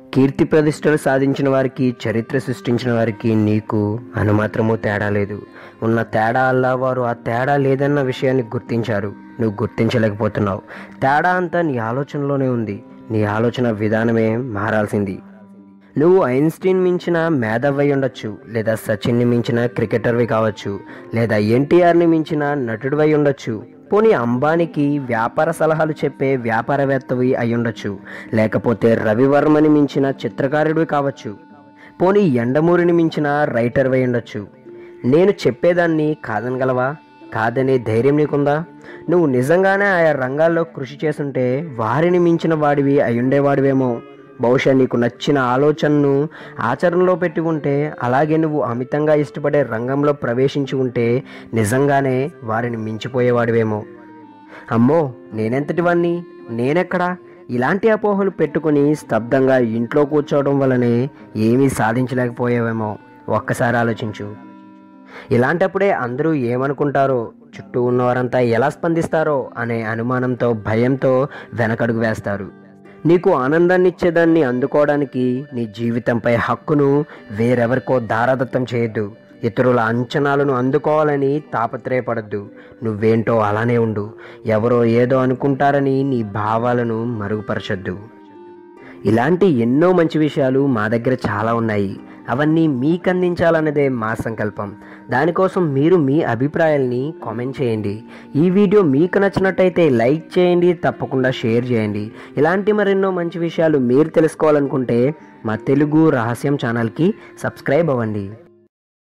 కీర్తి ప్రతిష్టలు సాధించిన వారికి చరిత్ర సృష్టించిన వారికి నీకు అనుమాత్రము తేడా లేదు ఉన్న తేడా అల్లా వారు ఆ తేడా లేదన్న విషయాన్ని గుర్తించారు నువ్వు గుర్తించలేకపోతున్నావు తేడా అంతా నీ ఆలోచనలోనే ఉంది నీ ఆలోచన విధానమే మారాల్సింది నువ్వు ఐన్స్టీన్ మించిన మేధవ్వై ఉండొచ్చు లేదా సచిన్ని మించిన క్రికెటర్వి కావచ్చు లేదా ఎన్టీఆర్ని మించిన నటుడివై ఉండొచ్చు పోనీ అంబానీకి వ్యాపార సలహాలు చెప్పే వ్యాపారవేత్తవి అయి ఉండొచ్చు లేకపోతే రవివర్మని మించిన చిత్రకారుడివి కావచ్చు పోనీ ఎండమూరిని మించిన రైటర్వై ఉండొచ్చు నేను చెప్పేదాన్ని కాదనగలవా కాదనే ధైర్యం నీకుందా నువ్వు నిజంగానే ఆయా రంగాల్లో కృషి చేసుంటే వారిని మించిన వాడివి అయ్యుండేవాడివేమో బహుశా నీకు నచ్చిన ఆలోచనను ఆచరణలో పెట్టి ఉంటే అలాగే నువ్వు అమితంగా ఇష్టపడే రంగంలో ప్రవేశించి ఉంటే నిజంగానే వారిని మించిపోయేవాడివేమో అమ్మో నేనెంతటి వాణ్ణి నేనెక్కడా ఇలాంటి అపోహలు పెట్టుకుని స్తబ్దంగా ఇంట్లో కూర్చోవడం వల్లనే ఏమీ సాధించలేకపోయావేమో ఒక్కసారి ఆలోచించు ఇలాంటప్పుడే అందరూ ఏమనుకుంటారో చుట్టూ ఉన్నవారంతా ఎలా స్పందిస్తారో అనే అనుమానంతో భయంతో వెనకడుగు వేస్తారు నీకు ఆనందాన్ని ఇచ్చేదాన్ని అందుకోవడానికి నీ జీవితంపై హక్కును వేరెవరికో దారాదత్తం చేయొద్దు ఇతరుల అంచనాలను అందుకోవాలని తాపత్రయపడద్దు నువ్వేంటో అలానే ఉండు ఎవరో ఏదో అనుకుంటారని నీ భావాలను మరుగుపరచొద్దు ఇలాంటి ఎన్నో మంచి విషయాలు మా దగ్గర చాలా ఉన్నాయి అవన్నీ మీకు అందించాలన్నదే మా సంకల్పం దానికోసం మీరు మీ అభిప్రాయాల్ని కామెంట్ చేయండి ఈ వీడియో మీకు నచ్చినట్టయితే లైక్ చేయండి తప్పకుండా షేర్ చేయండి ఇలాంటి మరెన్నో మంచి విషయాలు మీరు తెలుసుకోవాలనుకుంటే మా తెలుగు రహస్యం ఛానల్కి సబ్స్క్రైబ్ అవ్వండి